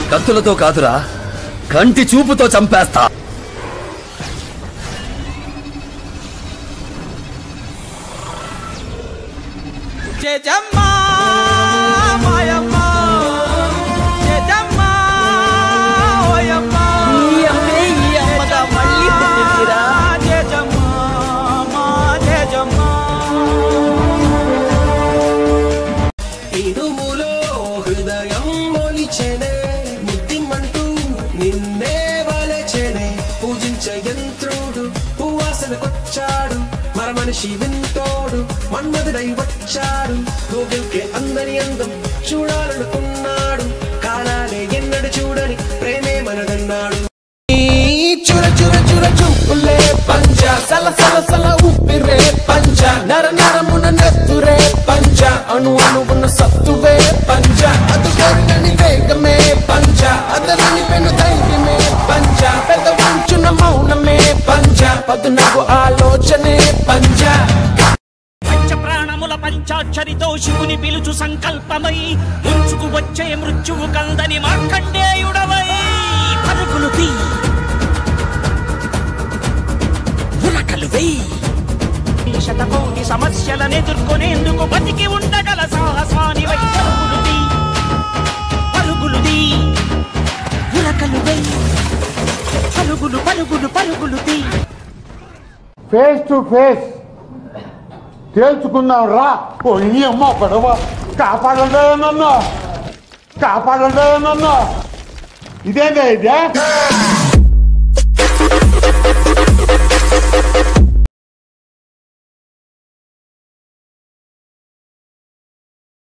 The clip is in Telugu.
కత్తులతో కాదురా కంటి చూపుతో చంపేస్తా జయజమ్మా మాయమ్మ జయజమ్మా ఓయమ్మ ఈ అమ్మే ఈ అమ్మగా మళ్ళీ పుట్టిందిరా జయజమ్మా మా జయజమ్మా ఇనుములో హృదయం మొలిచెనే ముద్దిమ్మంటూ నిన్నే వలచెనే పూజించ యంత్రుడు పువ్వాసనకొచ్చాడు మర మనిషి వింతోడు మన్మధుడై వచ్చాడు గోగుల్కే అందరి అందం చూడాలనుకున్నాడు కాలాలే ఎన్నడు చూడని ప్రేమే మనదన్నాడు చుర చుర చుర చూపులే పంజ సల సల సల ఉప్పిరే పంజ నర నరమున నెత్తురే పంజ అణు అణువున సత్తువే పంజ అదు గరుగని వేగమే పంజ అదలని పెను ధైర్యమే పంజ పెద్ద వంచున మౌనమే పంజ పదునగు ఆలోచనే పంజ పంచ ప్రాణముల పంచాక్షరితో శివుని పిలుచు సంకల్పమై ముంచుకు వచ్చే మృత్యువు కందని మార్కండేయుడవై పరుగులు తీ ఉరకలు వెయ్యి ఈ శతకోటి సమస్యలను ఎదుర్కొనేందుకు బతికి ఉండగల సాహసాని వై పరుగులు తీ పరుగులు తీ ఉరకలు వెయ్యి పరుగులు పరుగులు పరుగులు తీ ఫేస్ టు ఫేస్ తేల్చుకుందాం రా ఓ ఈ అమ్మ పడవ కాపాడండి నన్ను కాపాడండి నన్ను ఇదేందా ఇదే